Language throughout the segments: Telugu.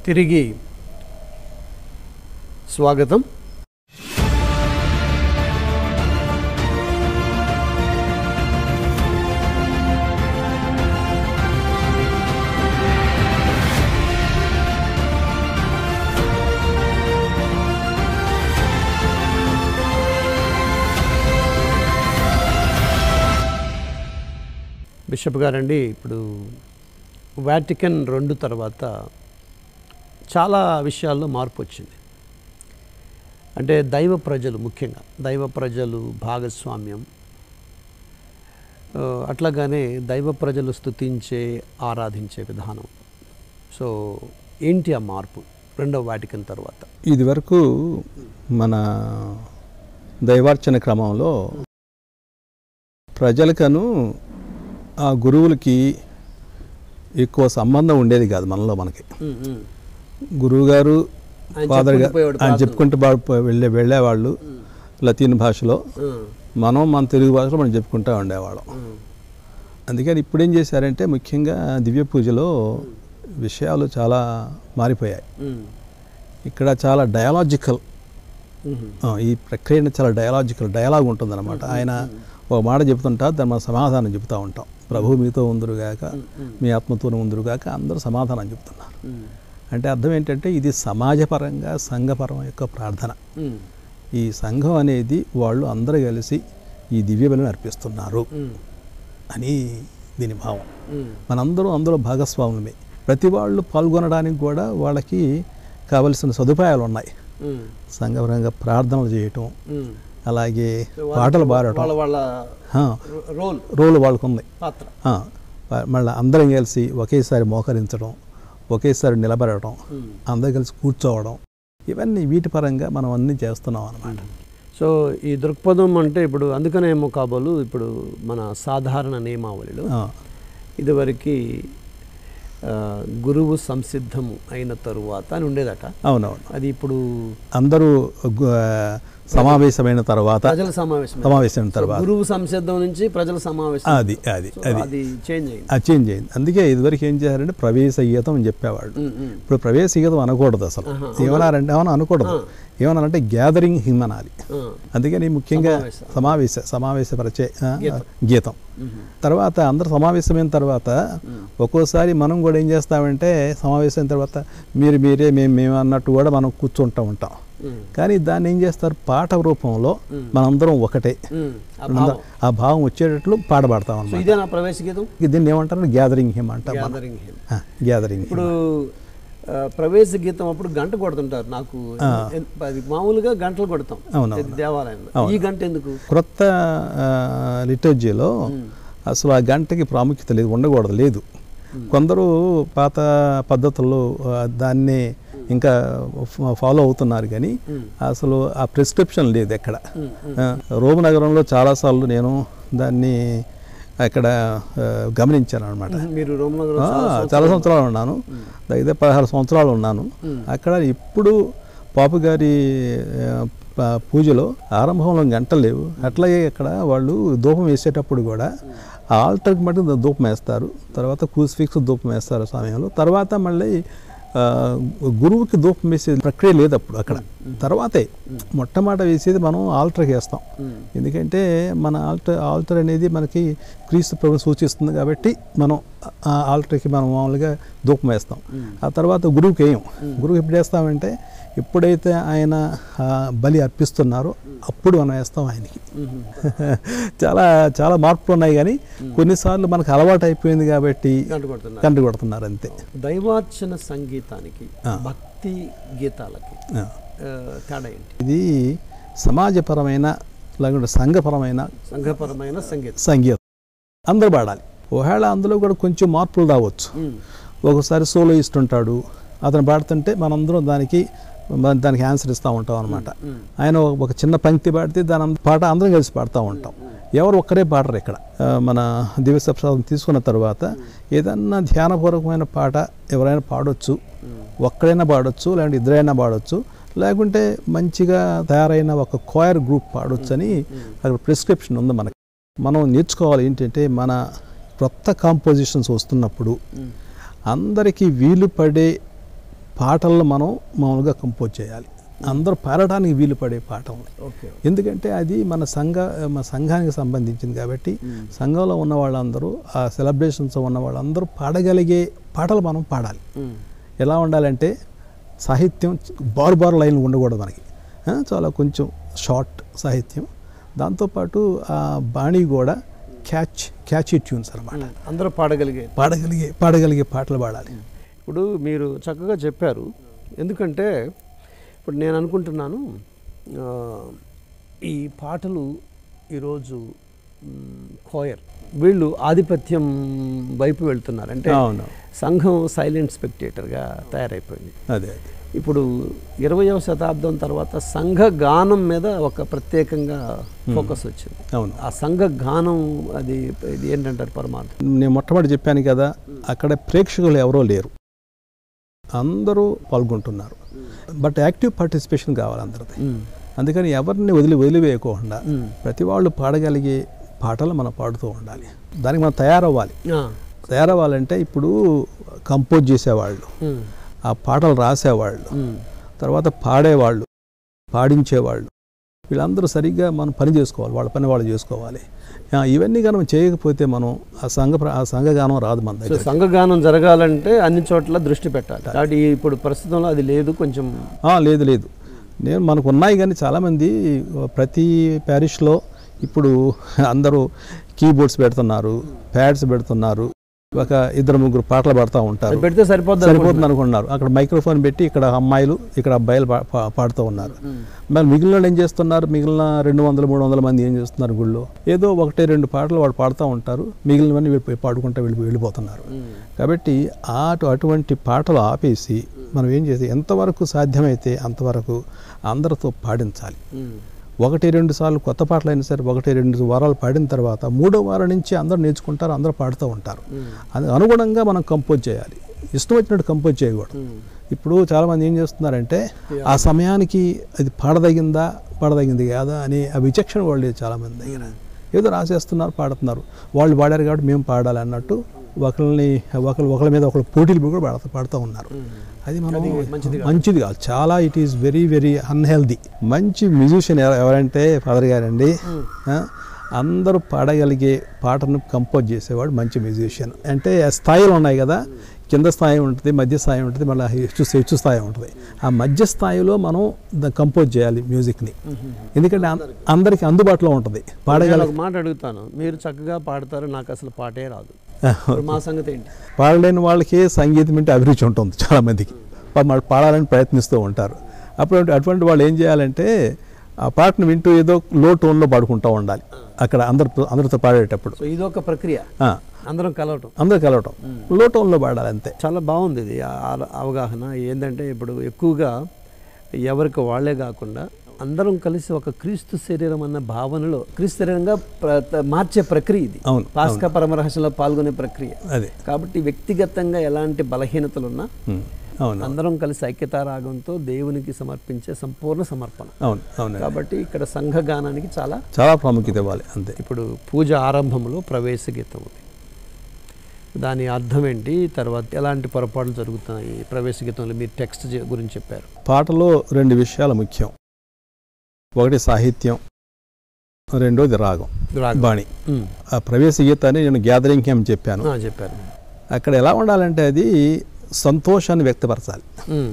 తిరిగి స్వాగతం బిషప్ గారండి ఇప్పుడు వాటికన్ రెండు తర్వాత చాలా విషయాల్లో మార్పు వచ్చింది అంటే దైవ ప్రజలు ముఖ్యంగా దైవ ప్రజలు భాగస్వామ్యం ఆ, అట్లాగానే దైవ ప్రజలు స్తుతించే ఆరాధించే విధానం సో ఏంటి ఆ మార్పు రెండవ వాటికన్ తర్వాత ఇది వరకు మన దైవార్చన క్రమంలో ప్రజలకను ఆ గురువులకి ఎక్కువ సంబంధం ఉండేది కాదు మనలో మనకి గురువు గారు ఆయన ఫాదర్ గారు చెప్పుకుంటూ పోయేవాడు ఆయన ప్రార్థన. చెప్పుకుంటూ బా- వెళ్ళే వెళ్ళేవాళ్ళు లతీన్ భాషలో మనం మన తెలుగు భాషలో మనం చెప్పుకుంటూ ఉండేవాళ్ళం అందుకని ఇప్పుడేం చేశారంటే ముఖ్యంగా దివ్య పూజలో విషయాలు చాలా మారిపోయాయి ఇక్కడ చాలా డయాలజికల్ ఆ, ఈ ప్రక్రియ చాలా డయాలజికల్ డయలాగ్ ఉంటుందన్నమాట ఆయన ఒక మాట చెప్తుంటా దాన్ని మనం సమాధానం చెప్తూ ఉంటాం ప్రభు మీతో ఉందరుగాక మీ ఆత్మతో ఉందరుగాక అందరూ సమాధానం చెప్తున్నారు అంటే అర్థం ఏంటంటే ఇది సమాజపరంగా సంఘపరం యొక్క ప్రార్థన ఈ సంఘం అనేది వాళ్ళు అందరూ కలిసి ఈ దివ్య బలిని అర్పిస్తున్నారు అని దీని భావం మనందరం అందులో భాగస్వాములమే ప్రతి వాళ్ళు పాల్గొనడానికి కూడా వాళ్ళకి కావలసిన సదుపాయాలు ఉన్నాయి సంఘపరంగా ప్రార్థనలు చేయటం అలాగే పాటలు పాడటం వాళ్ళ వాళ్ళ ఆ, రోల్ రోలు వాళ్ళకు ఉంది పాత్ర ఆ, మళ్ళీ అందరం కలిసి ఒకేసారి మోకరించడం ఒకేసారి నిలబడటం అందరం కలిసి కూర్చోవడం ఇవన్నీ వీటి పరంగా మనం అన్నీ చేస్తున్నాం అనమాట సో ఈ దృక్పథం అంటే ఇప్పుడు అందుకనేమో కాబోలు ఇప్పుడు మన సాధారణ నియమావళిలో ఇదివరకు ఆ, గురువు సంసిద్ధము అయిన తరువాత అని ఉండేదట అవునవును అది ఇప్పుడు అందరూ గు- సమావేశమైన తర్వాత ప్రజల సమావేశం సమావేశమైన తర్వాత గురువు సంసిద్ధం నుంచి ప్రజల సమావేశం అది అది సో అది అది చేంజ్ అయింది అది చేంజ్ అయింది అందుకే ఇదివరకు ఏం చేశారంటే ప్రవేశ గీతం అని చెప్పేవాళ్ళు ఉమ్, ఉమ్. ఇప్పుడు ప్రవేశ గీతం అనకూడదు అసలు ఆహా, ఏమన్నారంటే ఏమన్నా అనకూడదు ఏమన్నారంటే గ్యాదరింగ్ హిమ్ అనాలి ఆ, అందుకని ముఖ్యంగా సమావేశ. సమావేశ సమావేశపరిచే ఆ, గీతం. గీతం ఉమ్, తర్వాత అందరు సమావేశమైన తర్వాత ఒక్కోసారి మనం కూడా ఏం చేస్తామంటే సమావేశమైన తర్వాత మీరు మీరే మేము మేము అన్నట్టు కూడా మనం కూర్చుంటూ ఉంటాం ఉమ్, కానీ దాన్ని ఏం చేస్తారు పాట రూపంలో మనందరం ఒకటే ఉమ్. ఆ మనందరం భావం. ఆ భావం వచ్చేటట్లు పాట పాడతాం సో అన్నమాట ఇదే నా ప్రవేశ గీతం దీన్ని ఏమంటారు గ్యాదరింగ్ హిమ్ అంటాం మనం గ్యాదరింగ్ హిమ్ గ్యాదరింగ్ ఇప్పుడు ఆ, ప్రవేశ గీతం అప్పుడు గంట కొడుతుంటారు నాకు ఎన్- అది మామూలుగా గంటలు కొడతాం అవునవును. ఇది దేవాలయంలో ఈ గంట ఎందుకు క్రొత్త లిటర్జీలో అసలు ఆ గంటకి ప్రాముఖ్యత లేదు ఉండకూడదు లేదు కొందరు పాత పద్ధతుల్లో ఆ, దాన్ని ఇంకా ఫ- ఫాలో అవుతున్నారు కానీ అసలు ఆ ప్రిస్క్రిప్షన్ లేదు ఎక్కడ ఆ, రోమ్ నగరంలో చాలాసార్లు నేను దాన్ని అక్కడ ఆ, గమనించాను అనమాట మీరు రోమనగరం చాలా సంవత్సరాలు ఉన్నాను దగ్గర పదహారు సంవత్సరాలు ఉన్నాను అక్కడ ఇప్పుడు పాపు గారి ఆ, ప- పూజలో ఆరంభంలో గంటలు లేవు అట్లాగే ఇక్కడ వాళ్ళు ధూపం వేసేటప్పుడు కూడా ఆ ఆల్టర్కి మటుకు ధూపం వేస్తారు తర్వాత క్రూసిఫిక్స్ ధూపం వేస్తారు ఆ సమయంలో తర్వాత మళ్ళీ ఆ, గురువుకి ధూపం వేసే ప్రక్రియ లేదు అప్పుడు అక్కడ తర్వాతే మొట్టమొదట వేసేది మనం ఆల్టర్కి వేస్తాం ఎందుకంటే మన ఆల్టర్ ఆల్టర్ అనేది మనకి క్రీస్తు ప్రభు సూచిస్తుంది కాబట్టి మనం ఆ ఆల్టర్కి మనం మామూలుగా ధూపం వేస్తాం ఆ తర్వాత గురువుకి వేయం గురువుకి ఎప్పుడు వేస్తామంటే ఎప్పుడైతే ఆయన ఆ బలి అర్పిస్తున్నారో అప్పుడు మనం వేస్తాం ఆయనకి చాలా చాలా మార్పులు ఉన్నాయి కానీ కొన్నిసార్లు మనకు అలవాటు అయిపోయింది కాబట్టి గంట కొడుతున్నారు కంటి కొడుతున్నారు అంతే దైవార్చన సంగీతానికి భక్తి గీతాలకి ఆ. ఆ, తేడా ఏంటి ఇది సమాజపరమైన లేకుంటే సంఘపరమైన సంఘపరమైన సంగీతం సంగీతం అందరూ పాడాలి ఒకవేళ అందులో కూడా కొంచెం మార్పులు రావచ్చు ఉమ్, ఒకసారి సోలో ఇస్తుంటాడు అతను పాడుతుంటే మనందరం దానికి మన- దానికి ఆన్సర్ ఇస్తూ ఉంటాం అనమాట ఉమ్, ఆయన ఒక- ఒక చిన్న పంక్తి పాడితే దాని అంద- పాట అందరం కలిసి పాడుతూ ఉంటాం ఎవరు ఒక్కరే పాడరు ఇక్కడ ఆ, మన దివ్య ప్రసాదం తీసుకున్న తర్వాత ఏదన్నా ధ్యానపూర్వకమైన పాట ఎవరైనా పాడొచ్చు ఒక్కడైనా పాడొచ్చు లేదంటే ఇద్దరైనా పాడొచ్చు లేకుంటే మంచిగా తయారైన ఒక కోయర్ గ్రూప్ పాడొచ్చు అని అక్కడ ప్రిస్క్రిప్షన్ ఉంది మనకి మనం నేర్చుకోవాలి ఏంటంటే మన కొత్త కాంపోజిషన్స్ వస్తున్నప్పుడు ఉమ్, అందరికీ వీలు పడే పాటలను మనం మామూలుగా కంపోజ్ చేయాలి అందరూ పాడటానికి వీలు పడే పాఠం ఓకే ఎందుకంటే అది మన సంఘ మన సంఘానికి సంబంధించింది కాబట్టి సంఘంలో ఉన్న వాళ్ళందరూ ఆ సెలబ్రేషన్స్ ఉన్న వాళ్ళందరూ పాడగలిగే పాటలు మనం పాడాలి ఎలా ఉండాలంటే సాహిత్యం బారు బారు లైన్లు ఉండకూడదు మనకి ఆ, చాలా కొంచెం షార్ట్ సాహిత్యం దాంతోపాటు ఆ బాణీ కూడా క్యాచ్ క్యాచీ ట్యూన్స్ అనమాట అందరూ పాడగలిగే పాడగలిగే పాడగలిగే పాటలు పాడాలి ఇప్పుడు మీరు చక్కగా చెప్పారు ఎందుకంటే ఇప్పుడు నేను అనుకుంటున్నాను ఆ, ఈ పాటలు ఈరోజు కోయర్ వీళ్ళు ఆధిపత్యం వైపు వెళ్తున్నారు అంటే అవును సంఘం సైలెంట్ స్పెక్టేటర్గా తయారైపోయింది అదే అదే ఇప్పుడు ఇరవయవ శతాబ్దం తర్వాత సంఘ గానం మీద ఒక ప్రత్యేకంగా ఫోకస్ వచ్చింది అవును ఆ సంఘ గానం అది ఇది ఏంటంటారు పరమార్థం నేను మొట్టమొదటి చెప్పాను కదా అక్కడ ప్రేక్షకులు ఎవరో లేరు అందరూ పాల్గొంటున్నారు బట్ యాక్టివ్ పార్టిసిపేషన్ కావాలి అందరిది అందుకని ఎవరిని వదిలి వదిలివేయకుండా ప్రతి వాళ్ళు పాడగలిగే పాటలు మనం పాడుతూ ఉండాలి దానికి మనం తయారవ్వాలి తయారవ్వాలంటే ఇప్పుడు కంపోజ్ చేసేవాళ్ళు ఆ పాటలు రాసేవాళ్ళు తర్వాత పాడేవాళ్ళు పాడించేవాళ్ళు వీళ్ళందరూ సరిగ్గా మనం పని చేసుకోవాలి వాళ్ళ పని వాళ్ళు చేసుకోవాలి ఆ, ఇవన్నీ కనుక చేయకపోతే మనం ఆ సంఘ ప్ర- ఆ సంఘగానం రాదు మన సో దగ్గర సంఘగానం జరగాలంటే అన్ని చోట్ల దృష్టి పెట్టాలి కాబట్టి ఇప్పుడు ప్రస్తుతంలో అది లేదు కొంచెం ఆ, లేదు లేదు నేను మనకు ఉన్నాయి కానీ చాలామంది ప్రతి ప్యారిష్లో ఇప్పుడు అందరూ కీబోర్డ్స్ పెడుతున్నారు ప్యాడ్స్ పెడుతున్నారు ఒక ఇద్దరు ముగ్గురు పాటలు పాడుతూ ఉంటారు అది పెడితే సరిపోద్ది సరిపోతుంది అనుకున్నారు అక్కడ మైక్రోఫోన్ పెట్టి ఇక్కడ అమ్మాయిలు ఇక్కడ అబ్బాయిలు పా- పా- పాడుతూ ఉన్నారు మరి మిగిలిన వాళ్ళు ఏం చేస్తున్నారు మిగిలిన రెండు వందల మూడు వందల మంది ఏం చేస్తున్నారు గుళ్ళో ఏదో ఒకటి రెండు పాటలు వాడు పాడుతూ ఉంటారు మిగిలినవన్నీ వీళ్ళు పోయి పాడుకుంటూ వెళ్ళి వెళ్ళిపోతున్నారు కాబట్టి ఆ అటు- అటువంటి పాటలు ఆపేసి మనం ఏం చేసి ఎంతవరకు సాధ్యమైతే అంతవరకు అందరితో పాడించాలి ఒకటి రెండు సార్లు కొత్త పాటలు అయినా సరే ఒకటి రెండు వారాలు పాడిన తర్వాత మూడో వారం నుంచి అందరూ నేర్చుకుంటారు అందరూ పాడుతూ ఉంటారు అది అనుగుణంగా మనం కంపోజ్ చేయాలి ఇష్టం వచ్చినట్టు కంపోజ్ చేయకూడదు ఇప్పుడు చాలామంది ఏం చేస్తున్నారంటే ఆ సమయానికి అది పాడదగిందా పాడదగింది కాదా అని ఆ విచక్షణ వాళ్ళు లేదు చాలామంది దగ్గర ఏదో రాసేస్తున్నారు పాడుతున్నారు వాళ్ళు పాడారు కాబట్టి మేము పాడాలి అన్నట్టు ఒకరిని ఒకరు ఒకరి మీద ఒకరు పోటీలు కూడా పాడుతూ పాడుతూ ఉన్నారు అది మనం మంచిది కాదు చాలా it is very very unhealthy మంచి మ్యూజిషియన్ ఎవరంటే ఫాదర్ గారండి ఆ, అందరూ పాడగలిగే పాటను కంపోజ్ చేసేవాడు మంచి మ్యూజిషియన్ అంటే ఆ స్థాయిలు ఉన్నాయి కదా కింద స్థాయి ఉంటుంది మధ్య స్థాయి ఉంటుంది మళ్ళీ హెచ్చు హెచ్చు స్థాయి ఉంటుంది ఆ మధ్య స్థాయిలో మనం దా- కంపోజ్ చేయాలి మ్యూజిక్ని ఎందుకంటే అం- అందరికీ అందుబాటులో ఉంటుంది పాడగల నేను ఒక మాట అడుగుతాను మీరు చక్కగా పాడతారు నాకు అసలు పాటే రాదు ఇప్పుడు మా సంగతి ఏంటి పాడలేని వాళ్ళకి సంగీతం అంటే అభిరుచి ఉంటుంది చాలామందికి పాపం వాళ్ళు పాడాలని ప్రయత్నిస్తూ ఉంటారు అప్పుడు అటువంటి వాళ్ళు ఏం చేయాలంటే ఆ పాటను వింటూ ఏదో లో టోన్లో పాడుకుంటూ ఉండాలి అక్కడ అందరితో అందరితో పాడేటప్పుడు సో ఇది ఒక ప్రక్రియ ఆ, అందరం కలవటం అందరు కలవటం లో టోన్లో పాడాలి అంతే చాలా బాగుంది ఇది ఆ- ఆ- అవగాహన ఏంటంటే ఇప్పుడు ఎక్కువగా ఎవరికి వాళ్ళే కాకుండా అందరం కలిసి ఒక క్రీస్తు శరీరం అన్న భావనలో క్రీస్తు శరీరంగా ప్ర- త- మార్చే ప్రక్రియ ఇది అవును, పాస్కా పరమరహస్యంలో పాల్గొనే ప్రక్రియ అదే కాబట్టి వ్యక్తిగతంగా ఎలాంటి బలహీనతలున్నా ఉమ్, అవును అందరం కలిసి ఐక్యతారాగంతో దేవునికి సమర్పించే సంపూర్ణ సమర్పణ అవును అవును కాబట్టి ఇక్కడ సంఘగానానికి చాలా చాలా ప్రాముఖ్యత ఇవ్వాలి అంతే ఇప్పుడు పూజ ఆరంభంలో ప్రవేశ గీతం ఉంది దాని అర్థం ఏంటి తర్వాత ఎలాంటి పొరపాట్లు జరుగుతున్నాయి ప్రవేశ గీతంలో మీరు టెక్స్ట్ చే- గురించి చెప్పారు పాటలో రెండు విషయాలు ముఖ్యం ఒకటి సాహిత్యం రెండోది రాగం రాగం. బాణి ఉమ్. ఆ ప్రవేశ గీతాన్ని నేను గ్యాదరింగ్ క్యాంప్ చెప్పాను ఆ, చెప్పారు అక్కడ ఎలా ఉండాలంటే అది సంతోషాన్ని వ్యక్తపరచాలి ఉమ్.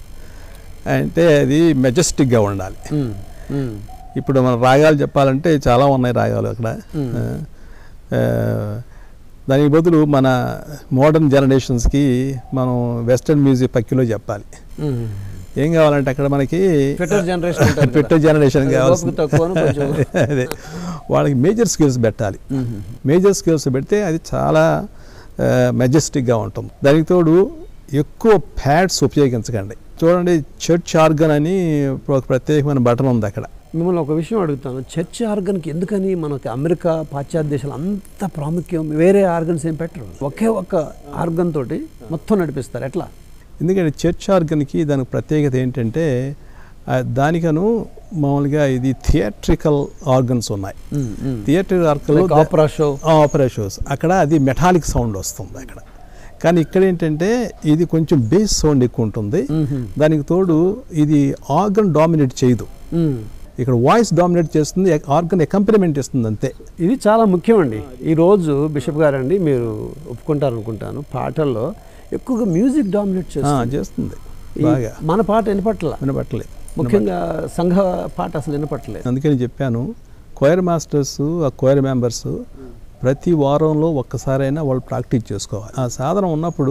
అంటే అది మెజెస్టిక్గా ఉండాలి ఉమ్. ఉమ్. ఇప్పుడు మన రాగాలు చెప్పాలంటే చాలా ఉన్నాయి రాగాలు అక్కడ ఉమ్. ఆ, ఆ, దానికి బదులు మన మోడర్న్ జనరేషన్స్కి మనం వెస్టర్న్ మ్యూజిక్ పక్కిలో చెప్పాలి ఉమ్. ఏం కావాలంటే అక్కడ మనకి Fitter generation అంటారు కదా. పెట్టే జనరేషన్ అది కావాల్సింది ఓపిక తక్కువను కొంచెం. అదే వాళ్ళకి మేజర్ స్కిల్స్ పెట్టాలి ఉమ్. మేజర్ స్కిల్స్ పెడితే అది చాలా మెజెస్టిక్గా ఉంటుంది దానికి తోడు ఎక్కువ ప్యాడ్స్ ఉపయోగించకండి చూడండి చర్చ్ ఆర్గన్ అని ఒక ప్రత్యేకమైన బటన్ ఉంది అక్కడ మిమ్మల్ని ఒక విషయం అడుగుతాను చర్చ్ ఆర్గన్కి ఎందుకని మనకి అమెరికా పాశ్చాత్య దేశాలు అంత ప్రాముఖ్యం వేరే ఆర్గన్స్ ఏం పెట్టరు ఒకే ఒక్క ఆర్గన్ తోటి మొత్తం నడిపిస్తారు ఎట్లా ఎందుకంటే చర్చ్ ఆర్గన్కి దానికి ప్రత్యేకత ఏంటంటే ఆ, దానికను మామూలుగా ఇది థియేట్రికల్ ఆర్గన్స్ ఉన్నాయి థియేటర్ ఆర్గన్లో ఆపరా షో ఆపరా షోస్ అక్కడ అది మెటాలిక్ సౌండ్ వస్తుంది అక్కడ కానీ ఇక్కడ ఏంటంటే ఇది కొంచెం బేస్ సౌండ్ ఎక్కువ ఉంటుంది దానికి తోడు ఇది ఆర్గన్ డామినేట్ చేయదు మ్మ్. ఇక్కడ వాయిస్ డామినేట్ చేస్తుంది ఆర్గన్ అకంపెనిమెంట్ ఇస్తుంది అంతే ఇది చాలా ముఖ్యమండి ఈరోజు బిషప్ గారండి మీరు ఒప్పుకుంటారు అనుకుంటాను పాటల్లో ఎక్కువగా మ్యూజిక్ డామినేట్ ఆ, చేస్తుంది చేస్తుంది ఈ బాగా మన పాట వినపట్ల వినపట్టలేదు ముఖ్యంగా సంఘ పాట అసలు వినపట్టలేదు అందుకని చెప్పాను క్వైర్ మాస్టర్స్ ఆ క్వైర్ మెంబర్స్ ప్రతి వారంలో ఒక్కసారైనా వాళ్ళు ప్రాక్టీస్ చేసుకోవాలి ఆ సాధన ఉన్నప్పుడు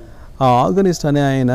ఆ ఆర్గనిస్ట్ అనే ఆయన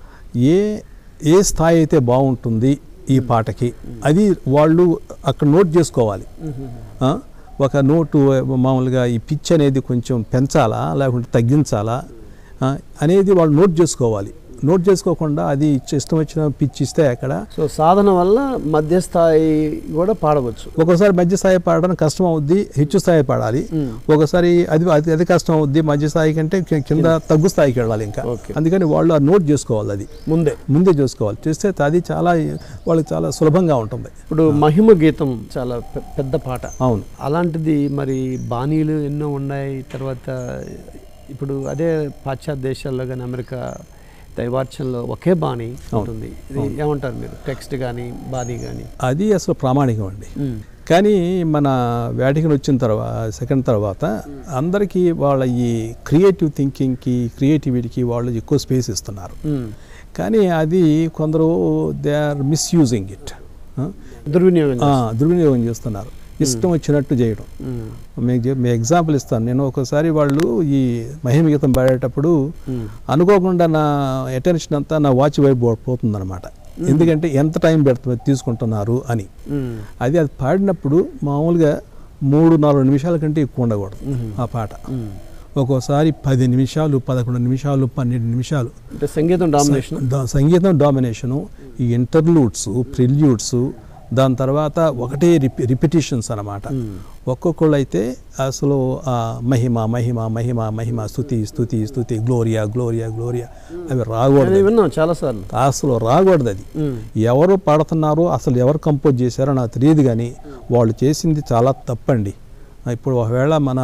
ఏ ఏ స్థాయి అయితే బాగుంటుంది ఈ పాటకి అది వాళ్ళు అక్కడ నోట్ చేసుకోవాలి ఆ? ఒక నోటు మామూలుగా ఈ పిచ్ అనేది కొంచెం పెంచాలా లేకుంటే తగ్గించాలా ఆ? అనేది వాళ్ళు నోట్ చేసుకోవాలి నోట్ చేసుకోకుండా అది ఇష్టం వచ్చిన పిచ్ ఇస్తే అక్కడ సో సాధన వల్ల మధ్య స్థాయి కూడా పాడవచ్చు ఒక్కోసారి మధ్య స్థాయి పాడడం కష్టం అవుద్ది హెచ్చు స్థాయి పాడాలి ఒకసారి అది అది అది కష్టం అవుద్ది మధ్య స్థాయి కంటే కి- కింద తగ్గు స్థాయికి వెళ్ళాలి ఇంకా Okay. అందుకని వాళ్ళు ఆ నోట్ చేసుకోవాలి అది ముందే ముందే చేసుకోవాలి చేస్తే అది చాలా వాళ్ళకి చాలా సులభంగా ఉంటుంది ఇప్పుడు మహిమ గీతం చాలా పె- పెద్ద పాట అవును అలాంటిది మరి బాణీలు ఎన్నో ఉన్నాయి తర్వాత ఇప్పుడు అదే పాశ్చాత్య దేశాల్లో కానీ అమెరికా దైవార్చనలో ఒకే బాణి ఉంటుంది ఇది ఏమంటారు మీరు టెక్స్ట్ కానీ బాణీ కానీ అది అసలు ప్రామాణికం అండి కానీ మన వ్యాటికన్ వచ్చిన తర్వాత సెకండ్ తర్వాత అందరికీ వాళ్ళ ఈ క్రియేటివ్ థింకింగ్కి క్రియేటివిటీకి వాళ్ళు ఎక్కువ స్పేస్ ఇస్తున్నారు కానీ అది కొందరు దే ఆర్ మిస్యూజింగ్ ఇట్ దుర్వినియోగం చేస్తారు. దుర్వినియోగం చేస్తున్నారు ఇష్టం వచ్చినట్టు చేయడం మ్మ్. మీకు చెప్- మీ ఎగ్జాంపుల్ ఇస్తాను నేను ఒకసారి వాళ్ళు ఈ మహిమ గీతం పాడేటప్పుడు మ్మ్. అనుకోకుండా నా అటెన్షన్ అంతా నా వాచ్ వైపు పోతుందన్నమాట ఎందుకంటే ఎంత టైం పెడుతుంది తీసుకుంటున్నారు అని మ్మ్. అది అది పాడినప్పుడు మామూలుగా మూడు నాలుగు నిమిషాల కంటే ఎక్కువ ఉండకూడదు మ్మ్. ఆ పాట మ్మ్. ఒక్కోసారి పది నిమిషాలు పదకొండు నిమిషాలు పన్నెండు నిమిషాలు అంటే సంగీతం డామినేషన్ దా- సంగీతం డామినేషను ఈ ఇంటర్లూడ్స్ ప్రిల్యూడ్స్ దాని తర్వాత ఒకటే రిపి రిపిటేషన్స్ అనమాట ఒక్కొక్కళ్ళు అయితే అసలు ఆ మహిమ మహిమ మహిమ మహిమ స్థుతి స్థుతి స్థుతి గ్లోరియా గ్లోరియా గ్లోరియా అవి రాకూడదు నేను విన్నాం చాలాసార్లు అసలు రాకూడదు అది మ్మ్. ఎవరు పాడుతున్నారో అసలు ఎవరు కంపోజ్ చేశారో నాకు తెలియదు కానీ వాళ్ళు చేసింది చాలా తప్పండి ఇప్పుడు ఒకవేళ మన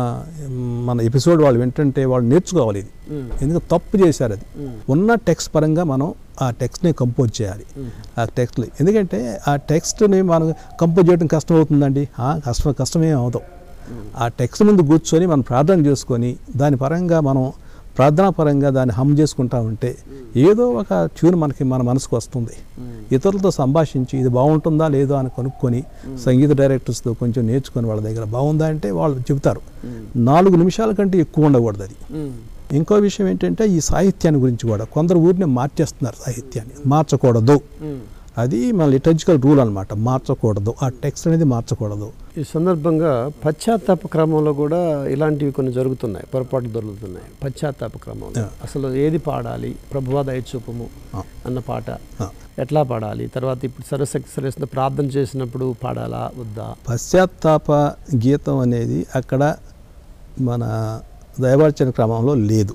మన ఎపిసోడ్ వాళ్ళు వింటుంటే వాళ్ళు నేర్చుకోవాలి ఇది మ్మ్. ఎందుకంటే తప్పు చేశారు అది ఉన్న టెక్స్ట్ పరంగా మనం ఆ టెక్స్ట్ని కంపోజ్ చేయాలి ఆ టెక్స్ట్లు ఎందుకంటే ఆ టెక్స్ట్ని మనం కంపోజ్ చేయడం కష్టం అవుతుందండి ఆ, కష్టం కష్టమే అవుతాం ఆ టెక్స్ట్ ముందు కూర్చొని మనం ప్రార్థన చేసుకొని దాని పరంగా మనం ప్రార్థనా పరంగా దాన్ని హమ్ చేసుకుంటా ఉంటే ఏదో ఒక ట్యూన్ మనకి మన మనసుకు వస్తుంది ఇతరులతో సంభాషించి ఇది బాగుంటుందా లేదో అని కనుక్కొని సంగీత డైరెక్టర్స్తో కొంచెం నేర్చుకొని వాళ్ళ దగ్గర బాగుందా అంటే వాళ్ళు చెబుతారు నాలుగు నిమిషాల కంటే ఎక్కువ ఉండకూడదు అది మ్మ్. ఇంకో విషయం ఏంటంటే ఈ సాహిత్యాన్ని గురించి కూడా కొందరు ఊరిని మార్చేస్తున్నారు సాహిత్యాన్ని మార్చకూడదు మ్మ్. అది మన లిటర్జికల్ రూల్ అన్నమాట మార్చకూడదు ఆ టెక్స్ట్ అనేది మార్చకూడదు ఈ సందర్భంగా పశ్చాత్తాప క్రమంలో కూడా ఇలాంటివి కొన్ని జరుగుతున్నాయి పొరపాట్లు దొరుకుతున్నాయి పశ్చాత్తాప క్రమంలో అసలు ఏది పాడాలి ప్రభువా దయచూపము ఆ. అన్న పాట ఆ. ఎట్లా పాడాలి తర్వాత ఇప్పుడు సరస్వతి సరస్వతి ప్రార్థన చేసినప్పుడు పాడాలా వద్దా పశ్చాత్తాప గీతం అనేది అక్కడ మన దైవార్చన క్రమంలో లేదు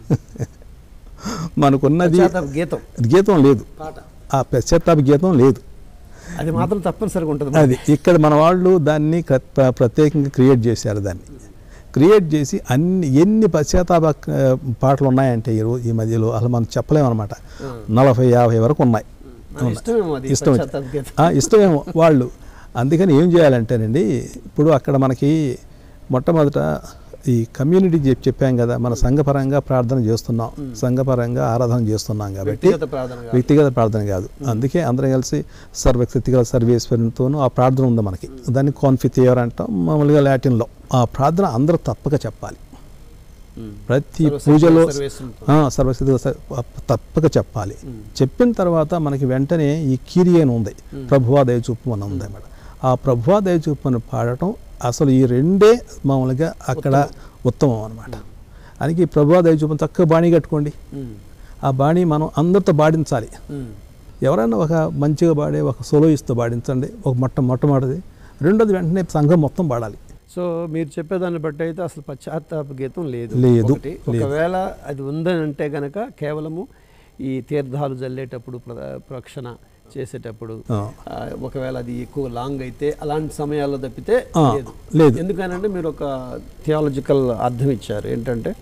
మనకున్నది పశ్చాత్తాప గీతం గీతం లేదు పాట ఆ పశ్చాత్తాప గీతం లేదు అది మాత్రం తప్పనిసరిగా ఉంటుంది అది ఇక్కడ మన వాళ్ళు దాన్ని క్ర- ప్ర- ప్రత్యేకంగా క్రియేట్ చేశారు దాన్ని క్రియేట్ చేసి అన్ని ఎన్ని పశ్చాత్తాప ఆ, పాటలు ఉన్నాయంటే ఈ రోజు ఈ మధ్యలో అసలు మనం చెప్పలేమన్నమాట నలభై యాభై వరకు ఉన్నాయి మన ఇష్టమేమో అది ఇష్టం వచ్చి- పశ్చాత్తాప గీతం ఆ, ఇష్టమేమో వాళ్ళు అందుకని ఏం చేయాలంటేనండి ఇప్పుడు అక్కడ మనకి మొట్టమొదట ఈ కమ్యూనిటీ చెప్పి చెప్పాం కదా మన సంఘపరంగా ప్రార్థన చేస్తున్నాం సంఘపరంగా ఆరాధన చేస్తున్నాం కాబట్టి వ్యక్తిగత ప్రార్థన కాదు. వ్యక్తిగత ప్రార్థన కాదు అందుకే అందరం కలిసి సర్వశక్తిగల సర్వేశ్వరునితోనూ ఆ ప్రార్థన ఉంది మనకి దాన్ని కాన్ఫిథియర్ అంటాం మామూలుగా లాటిన్లో ఆ ప్రార్థన అందరూ తప్పక చెప్పాలి మ్మ్. ప్రతి సర్వశక్తి పూజలో సర్వేశ్వరునితో. ఆ, సర్వశక్తిగల స- తప్పక చెప్పాలి చెప్పిన తర్వాత మనకి వెంటనే ఈ కీరి అని ఉంది ప్రభువా దయచూపు అని ఉంది అన్నమాట ఆ ప్రభువా దయచూపు అని పాడటం అసలు ఈ రెండే మామూలుగా అక్కడ ఉత్తమం అనమాట అందుకే ఈ ప్రభువా దయచూపు చక్కగా బాణీ కట్టుకోండి మ్మ్. ఆ బాణీ మనం అందరితో బాడించాలి మ్మ్. ఎవరైనా ఒక మంచిగా పాడే ఒక సోలోయిస్తో పాడించండి ఒక మొట్ట మొట్టమొదటిది రెండోది వెంటనే సంఘం మొత్తం పాడాలి సో మీరు చెప్పేదాన్ని బట్టి అయితే అసలు పశ్చాత్తాప గీతం లేదు లేదు, ఒకటి. లేదు. ఒకవేళ అది ఉందని అంటే గనక కేవలము ఈ తీర్థాలు జల్లేటప్పుడు ప్ర- ప్రక్షణ చేసేటప్పుడు ఆ. ఆ, ఒకవేళ అది ఎక్కువ లాంగ్ అయితే అలాంటి సమయాల్లో తప్పితే ఆ, లేదు లేదు ఎందుకనంటే మీరు ఒక థియాలజికల్ అర్థం ఇచ్చారు ఏంటంటే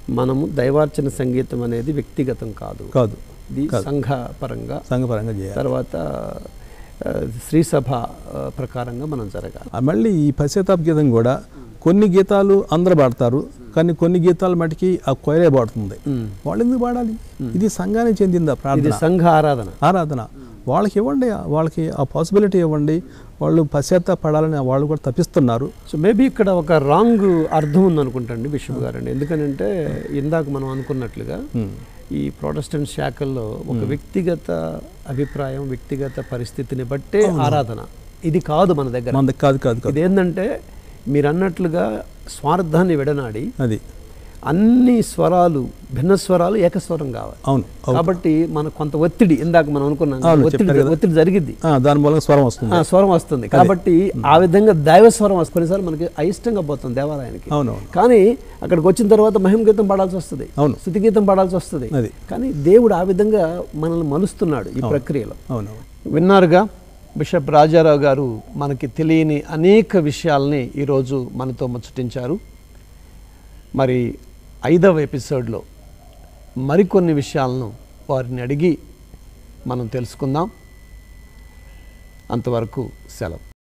మనము దైవార్చన సంగీతం అనేది వ్యక్తిగతం కాదు కాదు ఇది సంఘ పరంగా సంఘపరంగా చేయాలి తర్వాత ఆ, శ్రీ సభ ఆ, ప్రకారంగా మనం జరగాలి ఆ మళ్ళీ ఈ పశ్చాత్తాప గీతం కూడా కొన్ని గీతాలు అందరూ పాడతారు కానీ కొన్ని గీతాలు మటుకి ఆ కొయరే పాడుతుంది ఉమ్. వాళ్ళు ఎందుకు పాడాలి ఇది సంఘానికి చెందిందా ఇది ప్రార్థన సంఘ ఆరాధన ఆరాధన వాళ్ళకి ఇవ్వండి వాళ్ళకి ఆ పాసిబిలిటీ ఇవ్వండి వాళ్ళు పశ్చాత్తాపడాలని వాళ్ళు కూడా తప్పిస్తున్నారు సో మేబీ ఇక్కడ ఒక రాంగ్ అర్థం ఉందనుకుంటండి బిషప్ గారండి ఎందుకనంటే ఇందాక మనం అనుకున్నట్లుగా ఉమ్. ఈ ప్రొటెస్టెంట్ శాఖల్లో ఒక వ్యక్తిగత అభిప్రాయం వ్యక్తిగత పరిస్థితిని బట్టే ఆరాధన ఇది కాదు మన దగ్గర మనది కాదు కాదు కాదు ఇది ఏంటంటే మీరు అన్నట్లుగా స్వార్థాన్ని విడనాడి అది అన్ని స్వరాలు భిన్న స్వరాలు ఏకస్వరం కావాలి అవును అవును. కాబట్టి మనకు కొంత ఒత్తిడి ఇందాక మనం అనుకున్నాం అవును, ఒత్తిడి చెప్పారు కదా. ఒత్తిడి జరిగిద్ది ఆ, దాని మూలంగా స్వరం వస్తుంది ఆ, స్వరం వస్తుంది కాబట్టి ఆ విధంగా దైవ స్వరం వస్తుంది కొన్నిసార్లు మనకి అయిష్టంగా పోతుంది దేవాలయానికి అవునవును కానీ అక్కడికి వచ్చిన తర్వాత మహిమ గీతం పాడాల్సి వస్తుంది అవును. స్థుతి గీతం పాడాల్సి వస్తుంది అది. కానీ దేవుడు ఆ విధంగా మనల్ని మలుస్తున్నాడు ఈ ప్రక్రియలో అవును విన్నారుగా బిషప్ రాజారావు గారు మనకి తెలియని అనేక విషయాల్ని ఈరోజు మనతో ముచ్చటించారు మరి ఐదవ ఎపిసోడ్లో మరికొన్ని విషయాలను వారిని అడిగి మనం తెలుసుకుందాం అంతవరకు సెలవు